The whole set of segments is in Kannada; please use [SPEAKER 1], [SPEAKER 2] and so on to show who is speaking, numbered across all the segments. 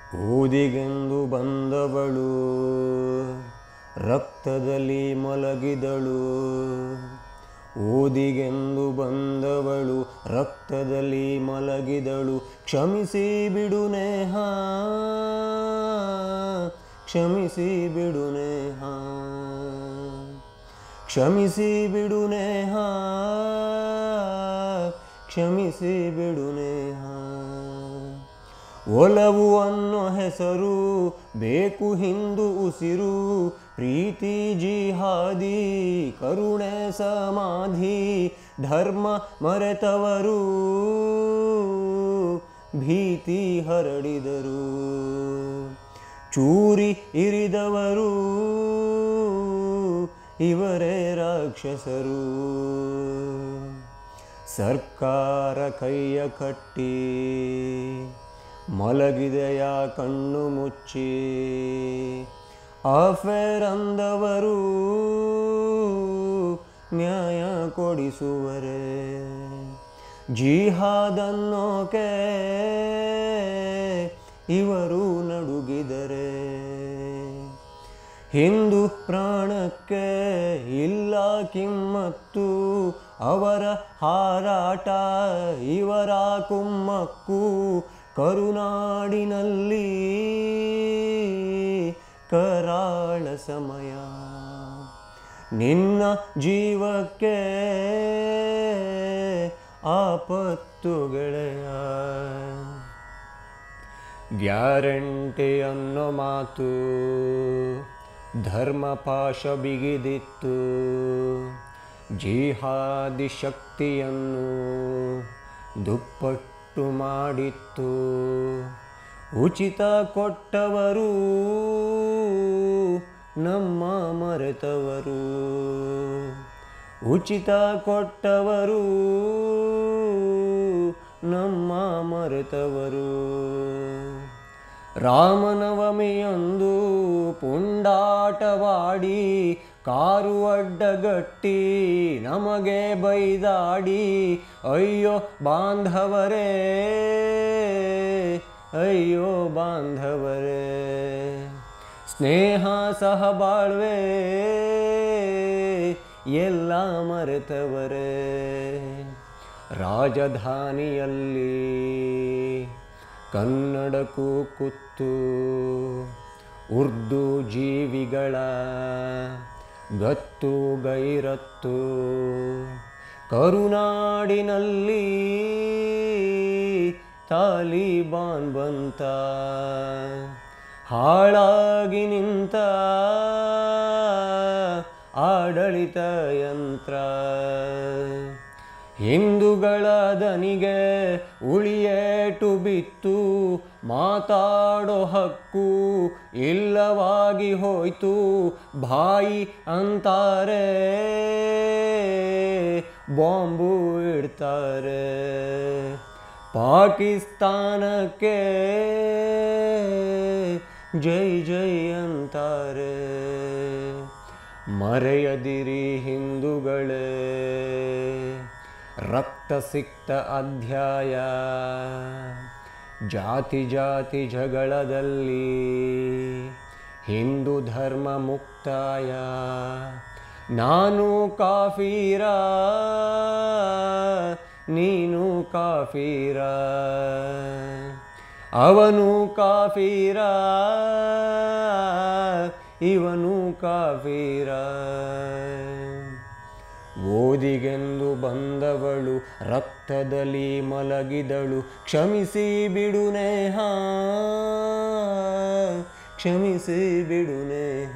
[SPEAKER 1] ಓದಿಗೆಂದು ಬಂದವಳು ರಕ್ತದಲ್ಲಿ ಮಲಗಿದಳು ಓದಿಗೆಂದು ಬಂದವಳು ರಕ್ತದಲ್ಲಿ ಮಲಗಿದಳು ಕ್ಷಮಿಸಿ ಬಿಡು ನೇಹ ಕ್ಷಮಿಸಿ ಬಿಡು ನೇಹ ಕ್ಷಮಿಸಿ ಬಿಡು ನೇಹ ಕ್ಷಮಿಸಿ ಬಿಡು ನೇಹ ಒಲವು ಅನ್ನೋ ಹೆಸರು ಬೇಕು ಹಿಂದು ಉಸಿರು ಪ್ರೀತಿ ಜಿಹಾದಿ ಕರುಣೆ ಸಮಾಧಿ ಧರ್ಮ ಮರೆತವರು ಭೀತಿ ಹರಡಿದರು ಚೂರಿ ಇರಿದವರು ಇವರೇ ರಾಕ್ಷಸರು ಸರ್ಕಾರ ಕೈಯ ಕಟ್ಟಿ ಮಲಗಿದೆಯ ಕಣ್ಣು ಮುಚ್ಚಿ ಅಫೇರ್ ಅಂದವರು ನ್ಯಾಯ ಕೊಡಿಸುವರೆ ಜಿಹಾದನ್ನೋಕೆ ಇವರು ನಡುಗಿದರೆ ಹಿಂದೂ ಪ್ರಾಣಕ್ಕೆ ಇಲ್ಲ ಕಿಮ್ಮತ್ತು ಅವರ ಹಾರಾಟ ಇವರ ಕುಮ್ಮಕ್ಕು ಕರುನಾಡಿನಲ್ಲಿ ಕರಾಳ ಸಮಯ ನಿನ್ನ ಜೀವಕ್ಕೆ ಆಪತ್ತು ಗೆಳೆಯ ಗ್ಯಾರಂಟಿ ಅನ್ನೋ ಮಾತು ಧರ್ಮ ಪಾಶ ಬಿಗಿದಿತ್ತು ಜಿಹಾದಿ ಶಕ್ತಿಯನ್ನು ದುಪ್ಪಟ್ಟು ಮಾಡಿತ್ತು ಉಚಿತ ಕೊಟ್ಟವರು ನಮ್ಮ ಮರೆತವರು ಉಚಿತ ಕೊಟ್ಟವರು ನಮ್ಮ ಮರೆತವರು ರಾಮನವಮಿಯಂದು ಪುಂಡಾಟವಾಡಿ ಕಾರು ಅಡ್ಡಗಟ್ಟಿ ನಮಗೆ ಬೈದಾಡಿ ಅಯ್ಯೋ ಬಾಂಧವರೇ ಅಯ್ಯೋ ಬಾಂಧವರೇ ಸ್ನೇಹ ಸಹ ಬಾಳ್ವೆ ಎಲ್ಲ ಮರೆತವರೇ ರಾಜಧಾನಿಯಲ್ಲಿ ಕನ್ನಡಕ್ಕೂ ಕುತ್ತು ಉರ್ದು ಜೀವಿಗಳ ಗತ್ತು ಗೈರತ್ತು ಕರುನಾಡಿನಲ್ಲಿ ತಾಲಿಬಾನ್ ಬಂತ ಹಾಳಾಗಿ ನಿಂತ ಆಡಳಿತ ಯಂತ್ರ ಹಿಂದೂಗಳ ದನಿಗೆ ಉಳಿಯೇಟು ಬಿತ್ತು ಮಾತಾಡೋ ಹಕ್ಕು ಇಲ್ಲವಾಗಿ ಹೋಯ್ತು ಬಾಯಿ ಅಂತಾರೆ ಬಾಂಬು ಇಡ್ತಾರೆ ಪಾಕಿಸ್ತಾನಕ್ಕೆ ಜೈ ಜೈ ಅಂತಾರೆ ಮರೆಯದಿರಿ ಹಿಂದೂಗಳೇ ರಕ್ತ ಸಿಕ್ತ ಅಧ್ಯಾಯ ಜಾತಿ ಜಾತಿ ಜಗಳದಲ್ಲಿ ಹಿಂದೂ ಧರ್ಮ ಮುಕ್ತಾಯ ನಾನು ಕಾಫೀರ ನೀನು ಕಾಫೀರ ಅವನು ಕಾಫೀರ ಇವನು ಕಾಫೀರ ಓದಿಗೆಂದು ಬಂದವಳು ರಕ್ತದಲ್ಲಿ ಮಲಗಿದಳು ಕ್ಷಮಿಸಿ ಬಿಡು ನೇಹ ಕ್ಷಮಿಸಿ ಬಿಡು ನೇಹ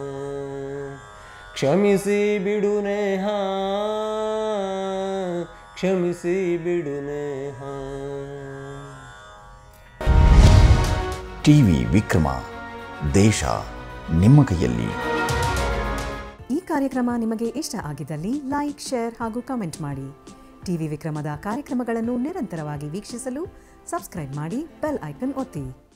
[SPEAKER 1] ಕ್ಷಮಿಸಿ ಬಿಡು ನೇಹ ಕ್ಷಮಿಸಿ ಬಿಡು ನೇಹ
[SPEAKER 2] ಟಿವಿ ವಿಕ್ರಮ ದೇಶ ನಿಮ್ಮ ಕೈಯಲ್ಲಿ
[SPEAKER 3] ಈ ಕಾರ್ಯಕ್ರಮ ನಿಮಗೆ ಇಷ್ಟ ಆಗಿದ್ದಲ್ಲಿ ಲೈಕ್ ಶೇರ್ ಹಾಗೂ ಕಮೆಂಟ್ ಮಾಡಿ ಟಿವಿ ವಿಕ್ರಮದ ಕಾರ್ಯಕ್ರಮಗಳನ್ನು ನಿರಂತರವಾಗಿ ವೀಕ್ಷಿಸಲು ಸಬ್ಸ್ಕ್ರೈಬ್ ಮಾಡಿ ಬೆಲ್ ಐಕನ್ ಒತ್ತಿ